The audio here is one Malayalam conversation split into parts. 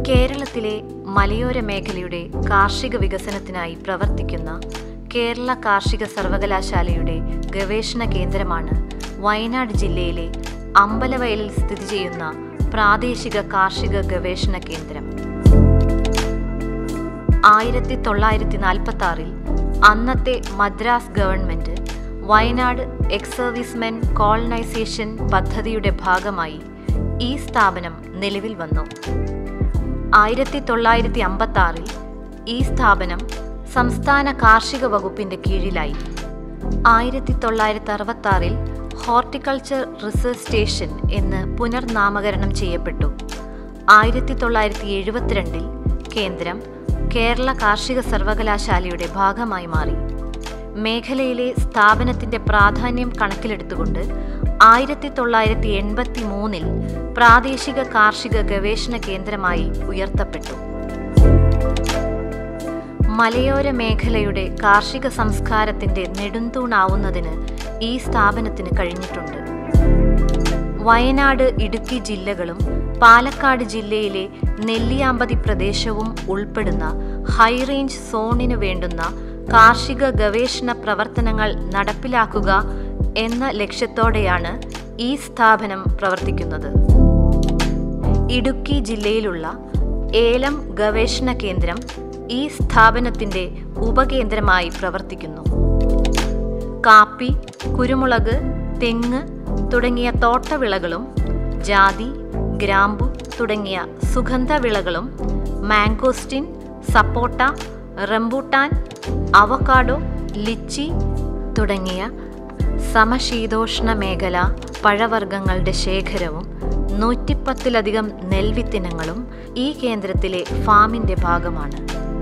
കേരളത്തിലെ മലയോര മേഖലയുടെ കാർഷിക വികസനത്തിനായി പ്രവർത്തിക്കുന്ന കേരള കാർഷിക സർവകലാശാലയുടെ ഗവേഷണ കേന്ദ്രമാണ് വയനാട് ജില്ലയിലെ അമ്പലവയലിൽ സ്ഥിതി ചെയ്യുന്ന പ്രാദേശിക കാർഷിക ഗവേഷണ കേന്ദ്രം ആയിരത്തി തൊള്ളായിരത്തി നാൽപ്പത്തി ആറിൽ അന്നത്തെ Madras government Wayanad ex servicemen colonisation പദ്ധതിയുടെ ഭാഗമായി ഈ സ്ഥാപനം നിലവിൽ വന്നു ആയിരത്തി തൊള്ളായിരത്തി അമ്പത്തി ആറിൽ ഈ സ്ഥാപനം സംസ്ഥാന കാർഷിക വകുപ്പിന്റെ കീഴിലായി ആയിരത്തി തൊള്ളായിരത്തി അറുപത്തി ആറിൽ ഹോർട്ടിക്കൾച്ചർ റിസർച്ച് സ്റ്റേഷൻ എന്ന് പുനർനാമകരണം ചെയ്യപ്പെട്ടു ആയിരത്തി തൊള്ളായിരത്തി എഴുപത്തിരണ്ടിൽ കേന്ദ്രം കേരള കാർഷിക സർവകലാശാലയുടെ ഭാഗമായി മാറി മേഖലയിലെ സ്ഥാപനത്തിന്റെ പ്രാധാന്യം കണക്കിലെടുത്തുകൊണ്ട് ആയിരത്തി തൊള്ളായിരത്തി എൺപത്തി മൂന്നിൽ പ്രാദേശിക കാർഷിക ഗവേഷണ കേന്ദ്രമായി ഉയർത്തപ്പെട്ടു മലയോര മേഖലയുടെ കാർഷിക സംസ്കാരത്തിന്റെ നെടുന്തൂണാവുന്നതിന് ഈ സ്ഥാപനത്തിന് കഴിഞ്ഞിട്ടുണ്ട് വയനാട് ഇടുക്കി ജില്ലകളും പാലക്കാട് ജില്ലയിലെ നെല്ലിയാമ്പതി പ്രദേശവും ഉൾപ്പെടുന്ന ഹൈറേഞ്ച് സോണിനു വേണ്ടുന്ന കാർഷിക ഗവേഷണ പ്രവർത്തനങ്ങൾ നടപ്പിലാക്കുക എന്ന ലക്ഷ്യത്തോടെയാണ് ഈ സ്ഥാപനം പ്രവർത്തിക്കുന്നത് ഇടുക്കി ജില്ലയിലുള്ള ഏലം ഗവേഷണ കേന്ദ്രം ഈ സ്ഥാപനത്തിന്റെ ഉപകേന്ദ്രമായി പ്രവർത്തിക്കുന്നു കാപ്പി കുരുമുളക് തെങ്ങ് തുടങ്ങിയ തോട്ടവിളകളും ജാതി ഗ്രാമ്പു തുടങ്ങിയ സുഗന്ധവിളകളും മാംഗോസ്റ്റിൻ സപ്പോട്ട റംബൂട്ടാൻ അവക്കാഡോ ലിച്ചി തുടങ്ങിയ സമശീതോഷ്ണ മേഖല പഴവർഗ്ഗങ്ങളുടെ ശേഖരവും നൂറ്റിപ്പത്തിലധികം നെൽവിത്തിനങ്ങളും ഈ കേന്ദ്രത്തിലെ ഫാമിന്റെ ഭാഗമാണ്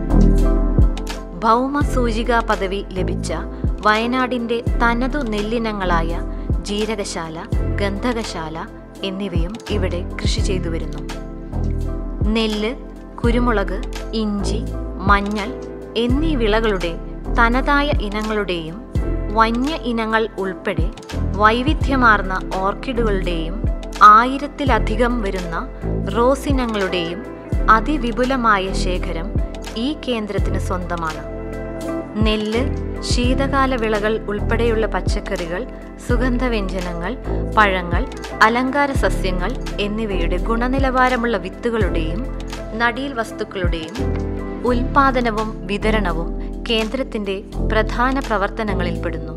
ഭൗമ സൂചികാ പദവി ലഭിച്ച വയനാടിന്റെ തനതു നെല്ലിനങ്ങളായ ജീരകശാല ഗന്ധകശാല എന്നിവയും ഇവിടെ കൃഷി ചെയ്തു വരുന്നു നെല്ല് കുരുമുളക് ഇഞ്ചി മഞ്ഞൾ എന്നീ വിളകളുടെ തനതായ ഇനങ്ങളുടെയും വന്യ ഇനങ്ങൾ ഉൾപ്പെടെ വൈവിധ്യമാർന്ന ഓർക്കിഡുകളുടെയും ആയിരത്തിലധികം വരുന്ന റോസ് ഇനങ്ങളുടെയും അതിവിപുലമായ ശേഖരം ഈ കേന്ദ്രത്തിന് സ്വന്തമാണ് നെല്ല് ശീതകാല വിളകൾ ഉൾപ്പെടെയുള്ള പച്ചക്കറികൾ സുഗന്ധവ്യഞ്ജനങ്ങൾ പഴങ്ങൾ അലങ്കാര സസ്യങ്ങൾ എന്നിവയുടെ ഗുണനിലവാരമുള്ള വിത്തുകളുടെയും നടീൽ വസ്തുക്കളുടെയും ഉൽപാദനവും വിതരണവും കേന്ദ്രത്തിന്റെ പ്രധാന പ്രവർത്തനങ്ങളിൽപ്പെടുന്നു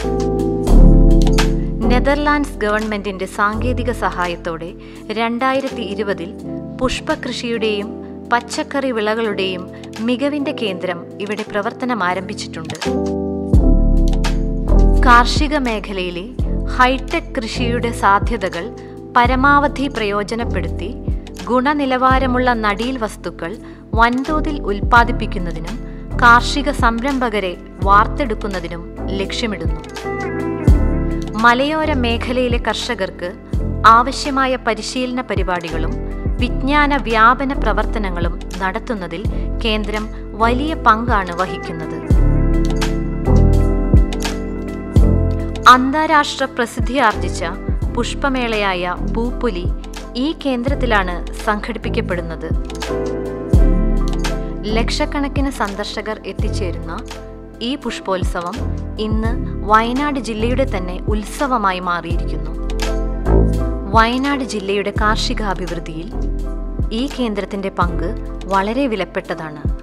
നെതർലാൻഡ്സ് ഗവൺമെന്റിന്റെ സാങ്കേതിക സഹായത്തോടെ രണ്ടായിരത്തി ഇരുപതിൽ പുഷ്പകൃഷിയുടെയും പച്ചക്കറി വിളകളുടെയും മികവിന്റെ കേന്ദ്രം ഇവിടെ പ്രവർത്തനം ആരംഭിച്ചിട്ടുണ്ട് കാർഷിക മേഖലയിലെ ഹൈടെക് കൃഷിയുടെ സാധ്യതകൾ പരമാവധി പ്രയോജനപ്പെടുത്തി ഗുണനിലവാരമുള്ള നടീൽ വസ്തുക്കൾ വൻതോതിൽ ഉൽപ്പാദിപ്പിക്കുന്നതിനും കാർഷിക സംരംഭകരെ വാർത്തെടുക്കുന്നതിനും ലക്ഷ്യമിടുന്നു മലയോര മേഖലയിലെ കർഷകർക്ക് ആവശ്യമായ പരിശീലന പരിപാടികളും വിജ്ഞാന വ്യാപന പ്രവർത്തനങ്ങളും നടത്തുന്നതിൽ കേന്ദ്രം വലിയ പങ്കാണ് വഹിക്കുന്നത് അന്താരാഷ്ട്ര പ്രസിദ്ധിയാർജിച്ച പുഷ്പമേളയായ പൂപ്പുലി ഈ കേന്ദ്രത്തിലാണ് സംഘടിപ്പിക്കപ്പെടുന്നത് ലക്ഷക്കണക്കിന് സന്ദർശകർ എത്തിച്ചേരുന്ന ഈ പുഷ്പോത്സവം ഇന്ന് വയനാട് ജില്ലയുടെ തന്നെ ഉത്സവമായി മാറിയിരിക്കുന്നു വയനാട് ജില്ലയുടെ കാർഷികാഭിവൃദ്ധിയിൽ ഈ കേന്ദ്രത്തിന്റെ പങ്ക് വളരെ വിലപ്പെട്ടതാണ്